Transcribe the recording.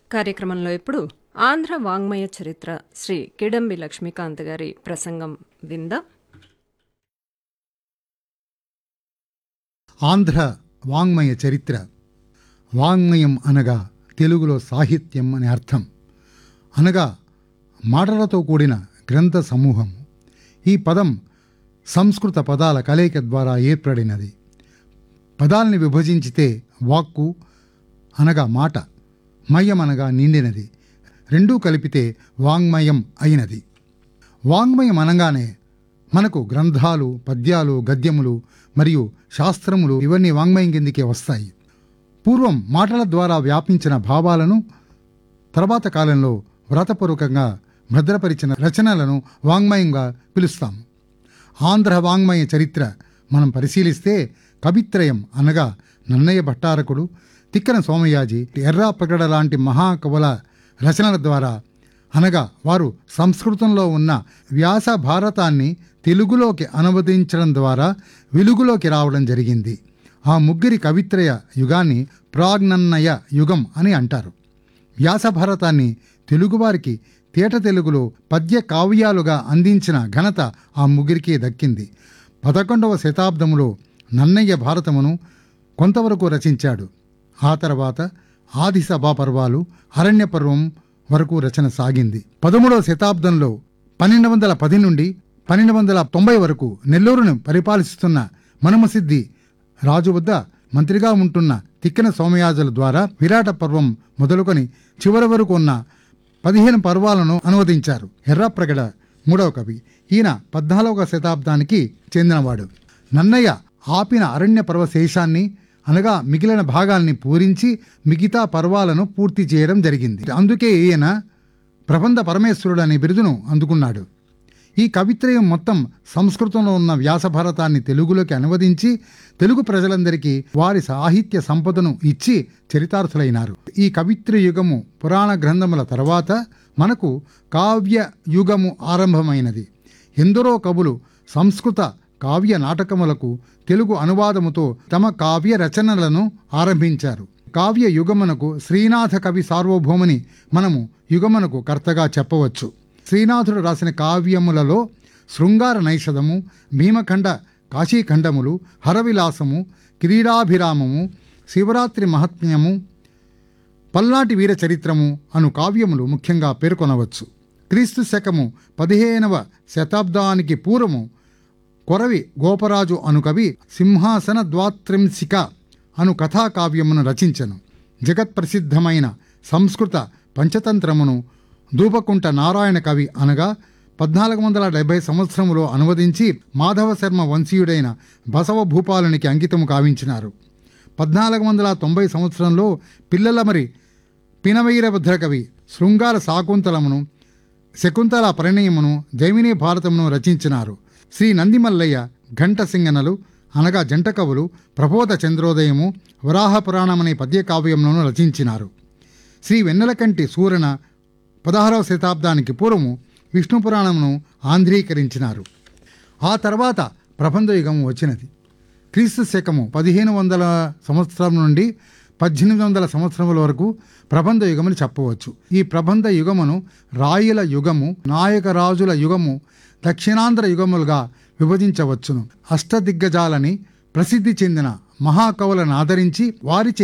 కార్యక్రమంలో ఇప్పుడు ఆంధ్ర వాంగ్మయ చరిత్ర శ్రీ కిడంబి లక్ష్మీకాంత్ గారి ప్రసంగం విందా ఆంధ్ర వాంగ్మయ చరిత్ర వాంగ్మయం అనగా తెలుగులో సాహిత్యం అని అర్థం అనగా మాటలతో కూడిన గ్రంథ సమూహం ఈ పదం సంస్కృత పదాల కలయిక ద్వారా ఏర్పడినది పదాల్ని విభజించితే వాక్కు అనగా మాట మయం అనగా నిండినది రెండూ కలిపితే వాంగ్మయం అయినది వాంగ్మయం అనగానే మనకు గ్రంథాలు పద్యాలు గద్యములు మరియు శాస్త్రములు ఇవన్నీ వాంగ్మయం కిందికే వస్తాయి పూర్వం మాటల ద్వారా వ్యాపించిన భావాలను తర్వాత కాలంలో వ్రతపూర్వకంగా భద్రపరిచిన రచనలను వాంగ్మయంగా పిలుస్తాం ఆంధ్ర వాంగ్మయ చరిత్ర మనం పరిశీలిస్తే కవిత్రయం అనగా నన్నయ్య భట్టారకుడు తిక్కన సోమయాజి ఎర్రా ప్రగడ లాంటి మహాకవుల రచనల ద్వారా అనగా వారు సంస్కృతంలో ఉన్న వ్యాస భారతాన్ని తెలుగులోకి అనువదించడం ద్వారా వెలుగులోకి రావడం జరిగింది ఆ ముగ్గురి కవిత్రయ యుగాన్ని ప్రాగ్నన్నయ యుగం అని అంటారు వ్యాస భారతాన్ని తెలుగువారికి తేట తెలుగులో పద్య కావ్యాలుగా అందించిన ఘనత ఆ ముగ్గురికే దక్కింది పదకొండవ శతాబ్దములో నన్నయ్య భారతమును కొంతవరకు రచించాడు ఆ తర్వాత ఆది సభా పర్వాలు అరణ్య పర్వం వరకు రచన సాగింది పదమూడవ శతాబ్దంలో పన్నెండు వందల పది నుండి పన్నెండు వందల తొంభై వరకు నెల్లూరును పరిపాలిస్తున్న మనుమసిద్ధి రాజు వద్ద మంత్రిగా ఉంటున్న తిక్కిన సోమయాజుల ద్వారా విరాట పర్వం మొదలుకొని చివరి వరకు ఉన్న పదిహేను పర్వాలను అనువదించారు ఎర్రాప్రగడ మూడవ కవి ఈయన పద్నాలుగవ శతాబ్దానికి చెందినవాడు నన్నయ్య ఆపిన అరణ్య పర్వశేషాన్ని అనగా మిగిలిన భాగాల్ని పూరించి మిగతా పర్వాలను పూర్తి చేయడం జరిగింది అందుకే ఈయన ప్రబంధ పరమేశ్వరుడు అనే బిరుదును అందుకున్నాడు ఈ కవిత్రయం మొత్తం సంస్కృతంలో ఉన్న వ్యాసభారతాన్ని తెలుగులోకి అనువదించి తెలుగు ప్రజలందరికీ వారి సాహిత్య సంపదను ఇచ్చి చరితార్థులైనారు ఈ కవిత్ర యుగము పురాణ గ్రంథముల తర్వాత మనకు కావ్య యుగము ఆరంభమైనది ఎందరో కవులు సంస్కృత కావ్య నాటకములకు తెలుగు అనువాదముతో తమ కావ్య రచనలను ఆరంభించారు కావ్య యుగమునకు శ్రీనాథ కవి సార్వభౌముని మనము యుగమునకు కర్తగా చెప్పవచ్చు శ్రీనాథుడు రాసిన కావ్యములలో శృంగార నైషధము భీమఖండ కాశీఖండములు హరవిలాసము క్రీడాభిరామము శివరాత్రి మహాత్మ్యము పల్నాటి వీర చరిత్రము అను కావ్యములు ముఖ్యంగా పేర్కొనవచ్చు క్రీస్తు శకము పదిహేనవ శతాబ్దానికి పూర్వము కొరవి గోపరాజు అను కవి సింహాసన ద్వాత్రింశిక అను కథాకావ్యమును రచించెను జగత్ప్రసిద్ధమైన సంస్కృత పంచతంత్రమును దూపకుంట నారాయణ కవి అనగా పద్నాలుగు వందల డెబ్బై సంవత్సరములో అనువదించి మాధవ శర్మ వంశీయుడైన బసవ భూపాలునికి అంకితము కావించినారు పద్నాలుగు వందల తొంభై సంవత్సరంలో పిల్లల మరి పినవైరభద్ర కవి శృంగార శాకుంతలమును శకుంతల పరిణయమును జైమిని భారతమును రచించినారు శ్రీ నందిమల్లయ్య ఘంట సింగనలు అనగా జంట కవులు ప్రబోధ చంద్రోదయము వరాహ పురాణం అనే పద్యకావ్యములను రచించినారు శ్రీ వెన్నెలకంటి సూరణ పదహారవ శతాబ్దానికి పూర్వము విష్ణు పురాణమును ఆంధ్రీకరించినారు ఆ తర్వాత ప్రబంధ యుగం వచ్చినది క్రీస్తు శకము పదిహేను వందల సంవత్సరం నుండి పద్దెనిమిది వందల సంవత్సరముల వరకు ప్రబంధ యుగమని చెప్పవచ్చు ఈ ప్రబంధ యుగమును రాయుల యుగము నాయకరాజుల యుగము దక్షిణాంధ్ర యుగములుగా విభజించవచ్చును అష్టదిగ్గజాలని ప్రసిద్ధి చెందిన మహాకవులను ఆదరించి వారిచే